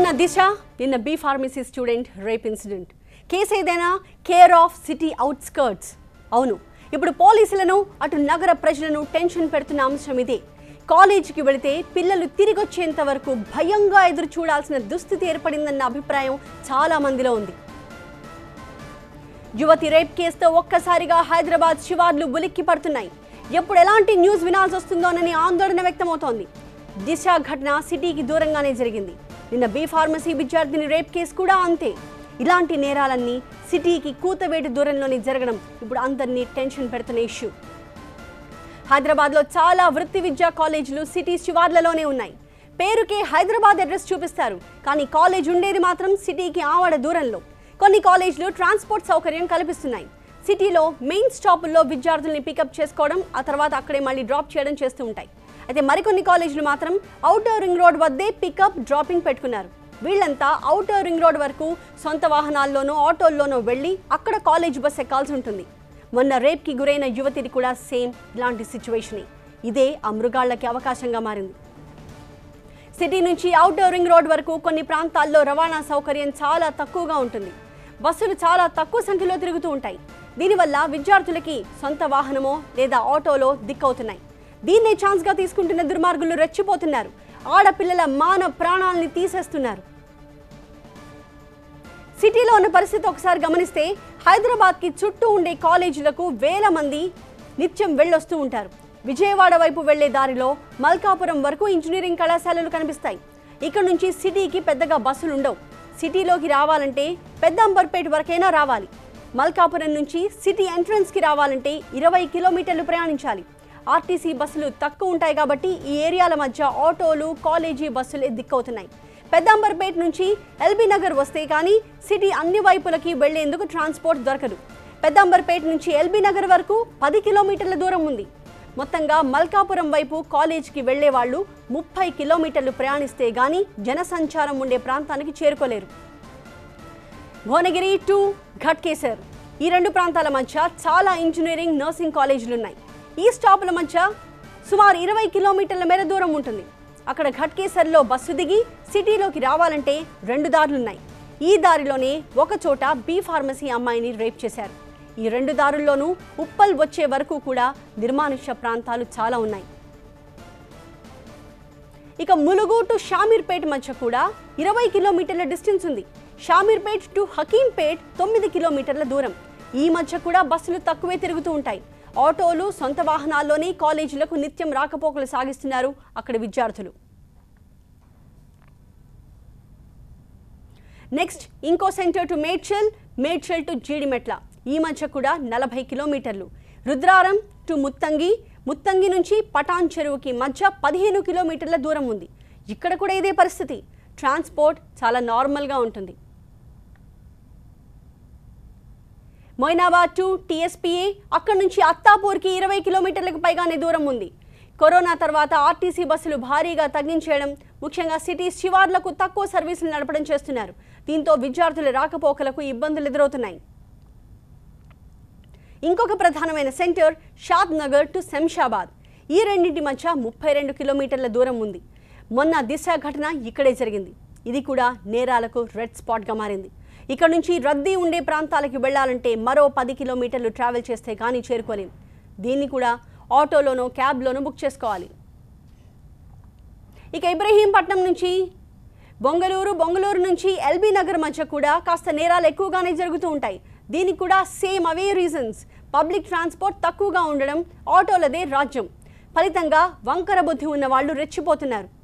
మొన్న దిశ నిన్న B pharmacy student rape incident case ఏదైనా కేర్ ఆఫ్ సిటీ అవుట్స్కర్ట్స్ అవును ఇప్పుడు పోలీసులను అటు నగర ప్రజలను టెన్షన్ పెడుతున్న అంశం ఇదే కాలేజీకి వెళితే పిల్లలు తిరిగి వచ్చేంత వరకు భయంగా ఎదురు చూడాల్సిన దుస్థితి ఏర్పడిందన్న అభిప్రాయం చాలా మందిలో ఉంది యువతి రేప్ కేసుతో ఒక్కసారిగా హైదరాబాద్ శివార్లు ఉలిక్కి పడుతున్నాయి ఎప్పుడు ఎలాంటి న్యూస్ వినాల్సి వస్తుందోనని ఆందోళన వ్యక్తమవుతోంది దిశ ఘటన సిటీకి దూరంగానే జరిగింది నిన్న బి ఫార్మసీ విద్యార్థిని రేప్ కేసు కూడా అంతే ఇలాంటి నేరాలన్నీ సిటీకి కూతవేటు దూరంలోనే జరగడం ఇప్పుడు అందరినీ టెన్షన్ పెడుతున్న ఇష్యూ హైదరాబాద్లో చాలా వృత్తి విద్యా కాలేజీలు సిటీ శివార్లలోనే ఉన్నాయి పేరుకే హైదరాబాద్ అడ్రస్ చూపిస్తారు కానీ కాలేజ్ ఉండేది మాత్రం సిటీకి ఆవడ దూరంలో కొన్ని కాలేజీలు ట్రాన్స్పోర్ట్ సౌకర్యం కల్పిస్తున్నాయి సిటీలో మెయిన్ స్టాపుల్లో విద్యార్థుల్ని పికప్ చేసుకోవడం ఆ తర్వాత అక్కడే మళ్ళీ డ్రాప్ చేయడం చేస్తూ ఉంటాయి అయితే మరికొన్ని కాలేజీలు మాత్రం అవుటర్ రింగ్ రోడ్ వద్దే పికప్ డ్రాపింగ్ పెట్టుకున్నారు వీళ్ళంతా అవుటర్ రింగ్ రోడ్ వరకు సొంత వాహనాల్లోనో ఆటోల్లోనో వెళ్ళి అక్కడ కాలేజ్ బస్ ఎక్కాల్సి ఉంటుంది మొన్న రేప్కి గురైన యువతిది కూడా సేమ్ ఇలాంటి సిచ్యువేషనే ఇదే ఆ మృగాళ్ళకి అవకాశంగా మారింది సిటీ నుంచి అవుటర్ రింగ్ రోడ్ వరకు కొన్ని ప్రాంతాల్లో రవాణా సౌకర్యం చాలా తక్కువగా ఉంటుంది బస్సులు చాలా తక్కువ సంఖ్యలో తిరుగుతూ ఉంటాయి దీనివల్ల విద్యార్థులకి సొంత వాహనమో లేదా ఆటోలో దిక్కవుతున్నాయి దీన్నే ఛాన్స్గా తీసుకుంటున్న దుర్మార్గులు రెచ్చిపోతున్నారు ఆడపిల్లల మాన ప్రాణాల్ని తీసేస్తున్నారు సిటీలో ఉన్న పరిస్థితి ఒకసారి గమనిస్తే హైదరాబాద్కి చుట్టూ ఉండే కాలేజీలకు వేల మంది నిత్యం వెళ్ళొస్తూ ఉంటారు విజయవాడ వైపు వెళ్లే దారిలో మల్కాపురం వరకు ఇంజనీరింగ్ కళాశాలలు కనిపిస్తాయి ఇక్కడ నుంచి సిటీకి పెద్దగా బస్సులు ఉండవు సిటీలోకి రావాలంటే పెద్ద అంబర్పేట వరకైనా రావాలి మల్కాపురం నుంచి సిటీ ఎంట్రన్స్కి రావాలంటే ఇరవై కిలోమీటర్లు ప్రయాణించాలి ఆర్టీసీ బస్సులు తక్కువ ఉంటాయి కాబట్టి ఈ ఏరియాల మధ్య ఆటోలు కాలేజీ బస్సులే దిక్కవుతున్నాయి పెద్దాంబర్పేట నుంచి ఎల్బీ నగర్ వస్తే కానీ సిటీ అన్ని వైపులకి వెళ్లేందుకు ట్రాన్స్పోర్ట్ దొరకదు పెద్దాంబర్పేట నుంచి ఎల్బీ నగర్ వరకు పది కిలోమీటర్ల దూరం ఉంది మొత్తంగా మల్కాపురం వైపు కాలేజీకి వెళ్లే వాళ్ళు ముప్పై కిలోమీటర్లు ప్రయాణిస్తే గానీ జనసంచారం ఉండే ప్రాంతానికి చేరుకోలేరు భువనగిరి టు ఘట్కేసర్ ఈ రెండు ప్రాంతాల మధ్య చాలా ఇంజనీరింగ్ నర్సింగ్ కాలేజీలు ఉన్నాయి ఈ స్టాపుల మధ్య సుమారు ఇరవై కిలోమీటర్ల మేర దూరం ఉంటుంది అక్కడ ఘట్కేసర్లో బస్సు దిగి సిటీలోకి రావాలంటే రెండు దారులున్నాయి ఈ దారిలోనే ఒక చోట బి ఫార్మసీ అమ్మాయిని రేప్ చేశారు ఈ రెండు దారుల్లోనూ ఉప్పల్ వచ్చే వరకు కూడా నిర్మానుష్య ప్రాంతాలు చాలా ఉన్నాయి ఇక ములుగు టు షామీర్పేట్ మధ్య కూడా ఇరవై కిలోమీటర్ల డిస్టెన్స్ ఉంది షామీర్పేట్ టు హకీంపేట్ తొమ్మిది కిలోమీటర్ల దూరం ఈ మధ్య కూడా బస్సులు తక్కువే తిరుగుతూ ఉంటాయి ఆటోలు సొంత వాహనాల్లోనే కాలేజీలకు నిత్యం రాకపోకలు సాగిస్తున్నారు అక్కడి విద్యార్థులు నెక్స్ట్ ఇంకో centre to Medchal Medchal to Jeedimetla ఈ మధ్య కూడా నలభై కిలోమీటర్లు రుద్రారం టు ముత్తంగి ముత్తంగి నుంచి పటాన్ చెరువుకి మధ్య పదిహేను కిలోమీటర్ల దూరం ఉంది ఇక్కడ కూడా ఇదే పరిస్థితి ట్రాన్స్పోర్ట్ చాలా నార్మల్గా ఉంటుంది మొయినాబాద్ టు టీఎస్పీఏ అక్కడి నుంచి అత్తాపూర్కి ఇరవై కిలోమీటర్లకు పైగానే దూరం ఉంది కరోనా తర్వాత ఆర్టీసీ బస్సులు భారీగా తగ్గించేయడం ముఖ్యంగా సిటీ శివార్లకు తక్కువ సర్వీసులు నడపడం చేస్తున్నారు దీంతో విద్యార్థుల రాకపోకలకు ఇబ్బందులు ఎదురవుతున్నాయి ఇంకొక ప్రధానమైన centre Shadnagar to Shamshabad ఈ రెండింటి మధ్య ముప్పై రెండు కిలోమీటర్ల దూరం ఉంది మొన్న దిశ ఘటన ఇక్కడే జరిగింది ఇది కూడా నేరాలకు రెడ్ స్పాట్గా మారింది ఇక్కడ నుంచి రద్దీ ఉండే ప్రాంతాలకు వెళ్ళాలంటే మరో పది కిలోమీటర్లు ట్రావెల్ చేస్తే కానీ చేరుకోలేం దీన్ని కూడా ఆటోలోనో క్యాబ్లోనో బుక్ చేసుకోవాలి ఇక ఇబ్రహీంపట్నం నుంచి బొంగళూరు బొంగళూరు నుంచి ఎల్బీ నగర్ మధ్య కూడా కాస్త నేరాలు ఎక్కువగానే జరుగుతూ ఉంటాయి దీనికి కూడా సేమ్ అవే రీజన్స్ పబ్లిక్ ట్రాన్స్పోర్ట్ తక్కువగా ఉండడం ఆటోలదే రాజ్యం ఫలితంగా వంకర బుద్ధి ఉన్న వాళ్ళు రెచ్చిపోతున్నారు